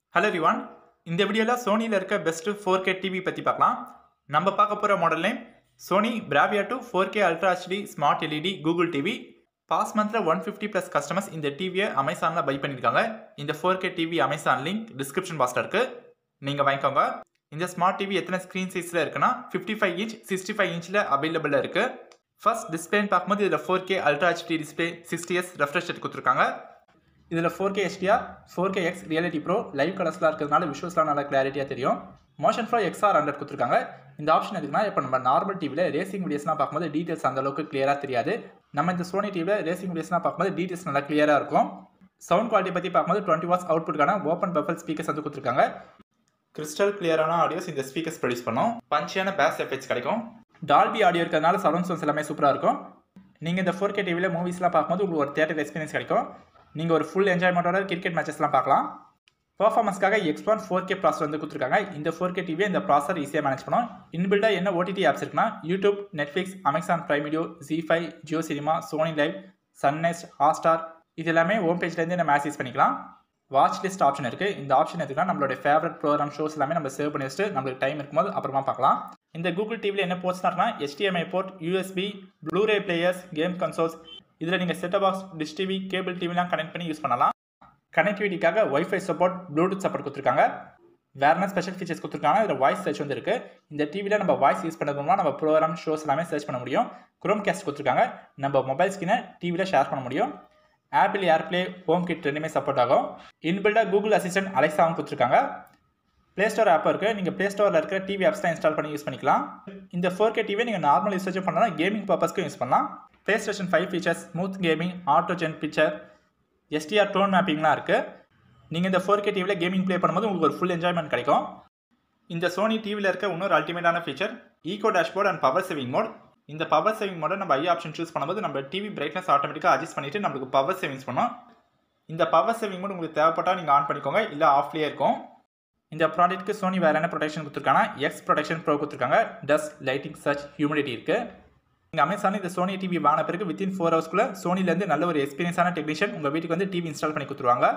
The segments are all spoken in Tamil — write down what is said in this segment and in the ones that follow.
ஹலோ ரிவான் இந்த வீடியோவில் சோனியில் இருக்க பெஸ்ட்டு ஃபோர் கே டிவி பற்றி பார்க்கலாம் நம்ம பார்க்க போகிற model name Sony Bravia two four K ultra HD smart LED Google TV past மந்தில் ஒன் ஃபிஃப்டி ப்ளஸ் கஸ்டமர்ஸ் இந்த டிவியை அமேசானில் பை பண்ணியிருக்காங்க இந்த four K TV Amazon link description பாக்ஸில் இருக்குது நீங்கள் வாங்கிக்கோங்க இந்த ஸ்மார்ட் டிவி எத்தனை ஸ்க்ரீன் சைஸில் இருக்குன்னா fifty five inch sixty five இன்ச்சில் அவைலபிளாக இருக்குது ஃபர்ஸ்ட் டிஸ்பிளேன்னு பார்க்கும்போது இதில் four K ultra HD display sixty S refresh rate கொடுத்துருக்காங்க இதில் four K HDR four K X reality pro live கலர்ஸ்லாம் இருக்கிறதுனால விஷுவல்ஸ்லாம் நல்லா கிளாரிட்டியாக தெரியும் மோஷன் ஃப்ளோ எக்ஸ்ஆர் ஹண்ட்ரட் கொடுத்துருக்காங்க இந்த ஆப்ஷன் எதுக்குன்னா இப்போ நம்ம நார்மல் டிவியில் ரேசிங் வீடியோஸ்லாம் பார்க்கும்போது டீட்டெயில்ஸ் அந்த அளவுக்கு கிளியராக தெரியாது நம்ம இந்த சோனி டிவியில் ரேசிங் வீடியோஸ்லாம் பார்க்கும்போது டீட்டெயில்ஸ் நல்லா கிளியராக இருக்கும் சவுண்ட் குவாலிட்டி பற்றி பார்க்கும்போது டுவெண்ட்டி வாட்ஸ் அவுட்புட்கான ஓப்பன் பஃபல் ஸ்பீக்கர்ஸ் வந்து கொடுத்துருக்காங்க கிறிஸ்டல் கிளியரான ஆடியோஸ் இந்த ஸ்பீக்கர்ஸ் ப்ரொடியூஸ் பண்ணும் பஞ்சியான பேஸ் எஃபெக்ட்ஸ் கிடைக்கும் டால்பி ஆடியோ இருக்கிறதுனால சரௌண்ட் சவுண்ட்ஸ் எல்லாமே சூப்பராக இருக்கும் நீங்கள் இந்த ஃபோர் கே டிவியில் மூவிஸ்லாம் பார்க்கும்போது உங்களுக்கு ஒரு தேட்டர் எக்ஸ்பீரியன்ஸ் கிடைக்கும் நீங்கள் ஒரு ஃபுல் என்ஜாய்மெண்ட்டோட கிரிக்கெட் மேட்சஸ்லாம் பார்க்கலாம் பர்ஃபார்மன்ஸ்க்காக X one four K processor வந்து கொடுத்துருக்காங்க இந்த ஃபோர் கே டிவியை இந்த ப்ராசர் ஈஸியாக மேனேஜ் பண்ணும் இன்பில்டாக என்ன ஓடிடி ஆப்ஸ் இருக்குன்னா YouTube Netflix Amazon Prime video Z five Jio cinema Sony live Sun Next Hotstar இது எல்லாமே ஹோம் பேஜ்லேருந்து நம்ம ஆக்சஸ் பண்ணிக்கலாம் வாட்ச் லிஸ்ட் ஆப்ஷன் இருக்குது இந்த ஆப்ஷன் எதுக்குன்னா நம்மளுடைய ஃபேவரட் ப்ரோக்ராம் ஷோஸ் எல்லாமே நம்ம சேவ் பண்ணி வச்சுட்டு நம்மளுக்கு டைம் இருக்கும்போது அப்புறமா பார்க்கலாம் இந்த கூகுள் டிவியில் என்ன போர்ட்ஸ்னா இருக்குன்னா HDMI port USB Blu-ray players game consoles இதில் நீங்கள் setup box dish TV cable டிவிலாம் கனெக்ட் பண்ணி யூஸ் பண்ணலாம் கனெக்டிவிட்டிக்காக ஒய்ஃபை சப்போர்ட் ப்ளூடூத் சப்போர்ட் கொடுத்துருக்காங்க வேற என்ன ஸ்பெஷல் ஃபீச்சர்ஸ் கொடுத்துருக்காங்க இதில் வாய்ஸ் சர்ச் வந்து இருக்குது இந்த டிவியில் நம்ம வாய்ஸ் யூஸ் பண்ணது மூலமாக நம்ம ப்ரோக்ராம் ஷோஸ் எல்லாமே சர்ச் பண்ண முடியும் குரோம் கேஸ்ட் கொடுத்துருக்காங்க நம்ம மொபைல் ஸ்கினை டிவியில் ஷேர் பண்ண முடியும் ஆப்பிள் ஏர்ப்ளே ஹோம் கிட் ரெண்டுமே சப்போர்ட் ஆகும் இன்பில்டாக கூகுள் அசிஸ்டன்ட் அலெக்ஸாவும் கொடுத்துருக்காங்க ப்ளே ஸ்டோர் ஆப் இருக்குது நீங்கள் ப்ளே ஸ்டோரில் இருக்கிற டிவி ஆப்ஸ் தான் இன்ஸ்டால் பண்ணி யூஸ் பண்ணிக்கலாம் இந்த ஃபோர் கே டிவியை நீங்கள் நார்மல் யூசேஜும் பண்ணலாம் கேமிங் பர்பஸ்க்கும் யூஸ் பண்ணலாம் PlayStation five features smooth gaming auto gen picture SDR tone மேப்பிங்லாம் இருக்குது நீங்கள் இந்த ஃபோர் கே டிவியில் கேமிங் ப்ளே பண்ணும்போது உங்களுக்கு ஒரு ஃபுல் என்ஜாய்மெண்ட் கிடைக்கும் இந்த சோனி டிவியில் இருக்க இன்னொரு அல்டிமேட்டான feature eco dashboard and power saving mode இந்த பவர் சேவிங் மோட நம்ம ஐ ஆப்ஷன் சூஸ் பண்ணும்போது நம்ம டிவி பிரைட்னஸ் ஆட்டோமேட்டிக்காக அட்ஜஸ்ட் பண்ணிவிட்டு நம்மளுக்கு பவர் சேவிங்ஸ் பண்ணோம் இந்த பவர் சேவிங் மோட் உங்களுக்கு தேவைப்பட்டால் நீங்கள் ஆன் பண்ணிக்கோங்க இல்லை ஆஃப்லேயே இருக்கும் இந்த ப்ராடக்ட்க்கு சோனி வேறு என்ன ப்ரொடெக்ஷன் கொடுத்துருக்காங்கன்னா எக்ஸ் ப்ரொடெக்ஷன் ப்ரோ கொடுத்துருக்காங்க டஸ்ட் லைட்டிங் சர்ச் ஹியூமிடிட்டி இருக்குது நீங்கள் அமேசான் இந்த சோனி டிவி வாங்கின பிறகு வித்தின் ஃபோர் ஹவர்ஸ்க்குள்ளே சோனிலேருந்து நல்ல ஒரு எக்ஸ்பீரியன்ஸான டெக்னீஷியன் உங்கள் வீட்டுக்கு வந்து டிவி இன்ஸ்டால் பண்ணி கொடுத்துருவாங்க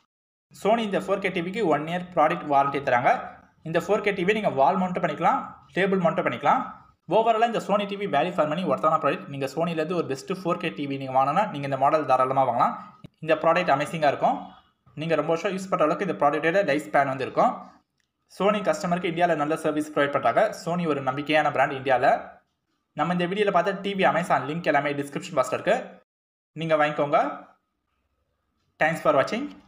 சோனி இந்த ஃபோர் கே டிவிக்கு ஒன் இயர் ப்ராடக்ட் வாரண்டி தராங்க இந்த ஃபோர் கே டிவி நீங்கள் வால் மவுண்ட் பண்ணிக்கலாம் டேபிள் மவுண்ட் பண்ணிக்கலாம் ஓவராலாக இந்த Sony TV value for money ஒருத்தான ப்ராடக்ட் நீங்கள் சோனிலேருந்து ஒரு பெஸ்ட்டு ஃபோர் கே டிவி நீங்கள் வாங்கினா நீங்கள் இந்த மாடல் தாராளமாக வாங்கலாம் இந்த ப்ராடக்ட் அமேசிங்காக இருக்கும் நீங்கள் ரொம்ப வருஷம் யூஸ் பண்ணுற அளவுக்கு இந்த ப்ராடக்ட்டோட லைஃப் ஸ்பேன் வந்து இருக்கும் சோனி கஸ்டமருக்கு இந்தியாவில் நல்ல சர்வீஸ் ப்ரொவைட் பண்ணுறாங்க சோனி ஒரு நம்பிக்கையான பிராண்ட் இந்தியாவில் நம்ம இந்த வீடியோவில் பார்த்த டிவி அமேசான் லிங்க் எல்லாமே டிஸ்கிரிப்ஷன் பாக்ஸில் இருக்குது நீங்கள் வாங்கிக்கோங்க தேங்க்ஸ் ஃபார் வாட்சிங்